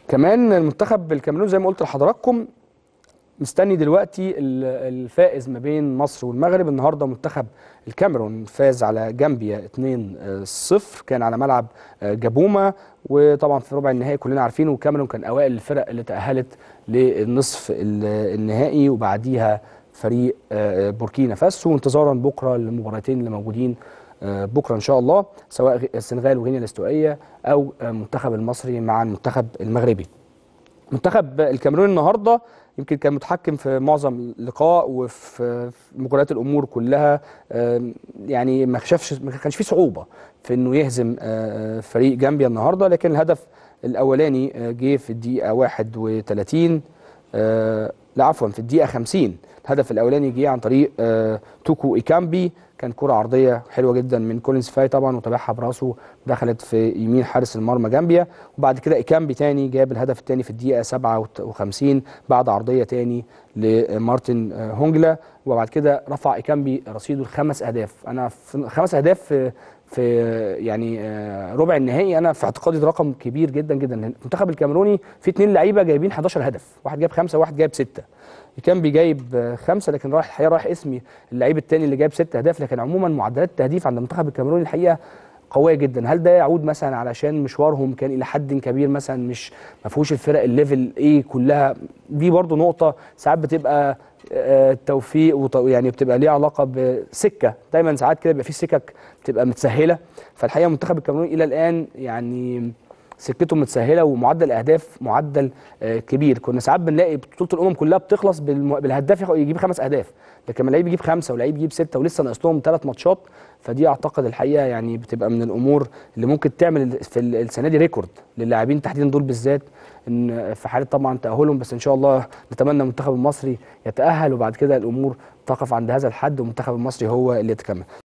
كمان المنتخب الكاميرون زي ما قلت لحضراتكم مستني دلوقتي ال- الفائز ما بين مصر والمغرب النهارده منتخب الكاميرون فاز على جامبيا 2-0 كان على ملعب آه، جابوما وطبعا في ربع النهائي كلنا عارفين والكاميرون كان اوائل الفرق اللي تاهلت للنصف ال- النهائي وبعديها فريق آه، بوركينا فاسو انتظارا بكره للمباراتين اللي موجودين آه، بكره ان شاء الله سواء غ- السنغال وغينيا الاستوائيه او آه، المنتخب المصري مع المنتخب المغربي منتخب الكاميرون النهارده يمكن كان متحكم في معظم اللقاء وفي في مجريات الامور كلها آم، يعني ما شافش ما كانش فيه صعوبه في انه يهزم آه، فريق جامبيا النهارده لكن الهدف الاولاني آه، جه في الدقيقه 31 آه، لا عفوا في الدقيقه 50 الهدف الاولاني جه عن طريق آه، توكو ايكامبي كان كرة عرضية حلوة جدا من كولينز فاي طبعا وتابعها براسه دخلت في يمين حارس المرمى جامبيا وبعد كده ايكامبي تاني جاب الهدف الثاني في الدقيقة 57 بعد عرضية تاني لمارتن آه، هونجلا وبعد كده رفع ايكامبي رصيده لخمس اهداف انا في خمس اهداف في في يعني آه، ربع النهائي انا في اعتقادي ده رقم كبير جدا جدا المنتخب الكاميروني في اثنين لعيبه جايبين 11 هدف واحد جاب خمسه وواحد جايب سته كان بيجايب آه، خمسه لكن راح الحقيقه راح اسمي اللعيب الثاني اللي جايب ست اهداف لكن عموما معدلات التهديف عند المنتخب الكاميروني الحقيقه قويه جدا هل ده يعود مثلا علشان مشوارهم كان الى حد كبير مثلا مش ما فيهوش الفرق الليفل ايه كلها دي برضو نقطه ساعات بتبقى آه، توفيق وط- يعني بتبقى ليها علاقه بسكه دايما ساعات كده بيبقى في سكك بتبقى متسهله فالحقيقه منتخب الكاميرون الى الان يعني سكته متسهله ومعدل الاهداف معدل آه، كبير كنا ساعات بنلاقي بطوله الامم كلها بتخلص بالم- بالهداف ياخد- يجيب خمس اهداف لكن لما لعيب يجيب خمسه ولعيب يجيب سته ولسه ناقص لهم ثلاث ماتشات فدي اعتقد الحقيقه يعني بتبقى من الامور اللي ممكن تعمل في ال- السنه دي ريكورد للاعبين تحديدا دول بالذات ان في حاله طبعا تاهلهم بس ان شاء الله نتمنى المنتخب المصري يتاهل وبعد كده الامور تقف عند هذا الحد والمنتخب المصري هو اللي يتكمل